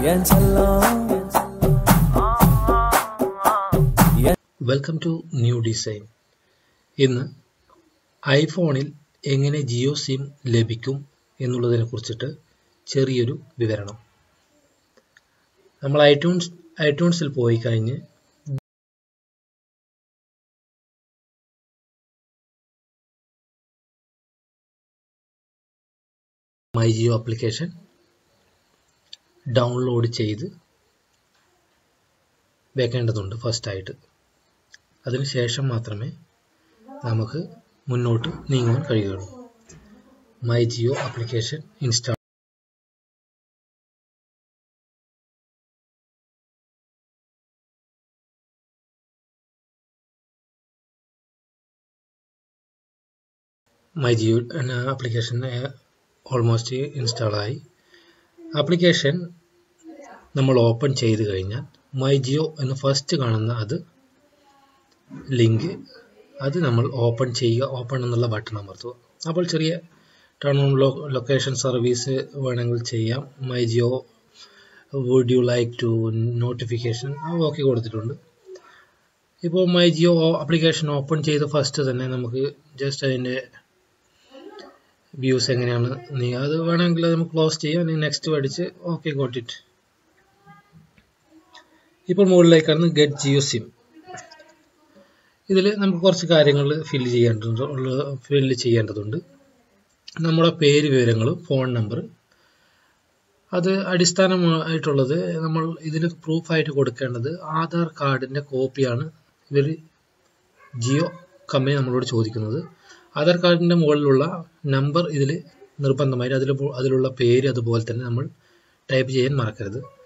என் செல்லம் welcome to new design ഇന്ന് ഐഫോണിൽ എങ്ങനെ ജിയോ സിം ലഭിക്കും എന്നുള്ളതിനെ കുറിച്ചിട്ട് ചെറിയൊരു വിവരണം നമ്മൾ ഐട്യൂൺസ് ഐട്യൂൺസിൽ പോയി കഴിഞ്ഞ് മൈ ജിയോ ആപ്ലിക്കേഷൻ ഡൗൺലോഡ് ചെയ്ത് വെക്കേണ്ടതുണ്ട് ഫസ്റ്റായിട്ട് അതിനുശേഷം മാത്രമേ നമുക്ക് മുന്നോട്ട് നീങ്ങുവാൻ കഴിയുകയുള്ളൂ My Jio application install My Jio എന്ന ആപ്ലിക്കേഷൻ ഓൾമോസ്റ്റ് ഇൻസ്റ്റാൾ ആയി ആപ്ലിക്കേഷൻ നമ്മൾ ഓപ്പൺ ചെയ്ത് കഴിഞ്ഞാൽ മൈ ജിയോ എന്ന് ഫസ്റ്റ് കാണുന്ന അത് ലിങ്ക് അത് നമ്മൾ ഓപ്പൺ ചെയ്യുക ഓപ്പൺ എന്നുള്ള ബട്ടൺ അമർത്തുക അപ്പോൾ ചെറിയ ടേൺ ഓൺ ലൊക്കേഷൻ സർവീസ് വേണമെങ്കിൽ ചെയ്യാം My Jio would you like to notification അത് ഓക്കെ കൊടുത്തിട്ടുണ്ട് ഇപ്പോൾ മൈ ജിയോ ആപ്ലിക്കേഷൻ ഓപ്പൺ ചെയ്ത് ഫസ്റ്റ് തന്നെ നമുക്ക് ജസ്റ്റ് അതിൻ്റെ വ്യൂസ് എങ്ങനെയാണ് നീ അത് വേണമെങ്കിൽ നമുക്ക് ക്ലോസ് ചെയ്യാം നീ നെക്സ്റ്റ് പഠിച്ച് ഓക്കെ ഗോട്ട് ഇറ്റ് ഇപ്പോൾ മുകളിലേക്കാണ് ഗെറ്റ് ജിയോ സിം ഇതിൽ നമുക്ക് കുറച്ച് കാര്യങ്ങൾ ഫില്ല് ചെയ്യേണ്ടതുണ്ട് ഫില്ല് ചെയ്യേണ്ടതുണ്ട് നമ്മുടെ പേര് വിവരങ്ങൾ ഫോൺ നമ്പർ അത് അടിസ്ഥാനമായിട്ടുള്ളത് നമ്മൾ ഇതിന് പ്രൂഫായിട്ട് കൊടുക്കേണ്ടത് ആധാർ കാർഡിൻ്റെ കോപ്പിയാണ് ഇവർ ജിയോ കമ്പനി നമ്മളോട് ചോദിക്കുന്നത് ആധാർ കാർഡിൻ്റെ മുകളിലുള്ള നമ്പർ ഇതിൽ നിർബന്ധമായിട്ട് അതിൽ അതിലുള്ള പേര് അതുപോലെ തന്നെ നമ്മൾ ടൈപ്പ് ചെയ്യാൻ മറക്കരുത്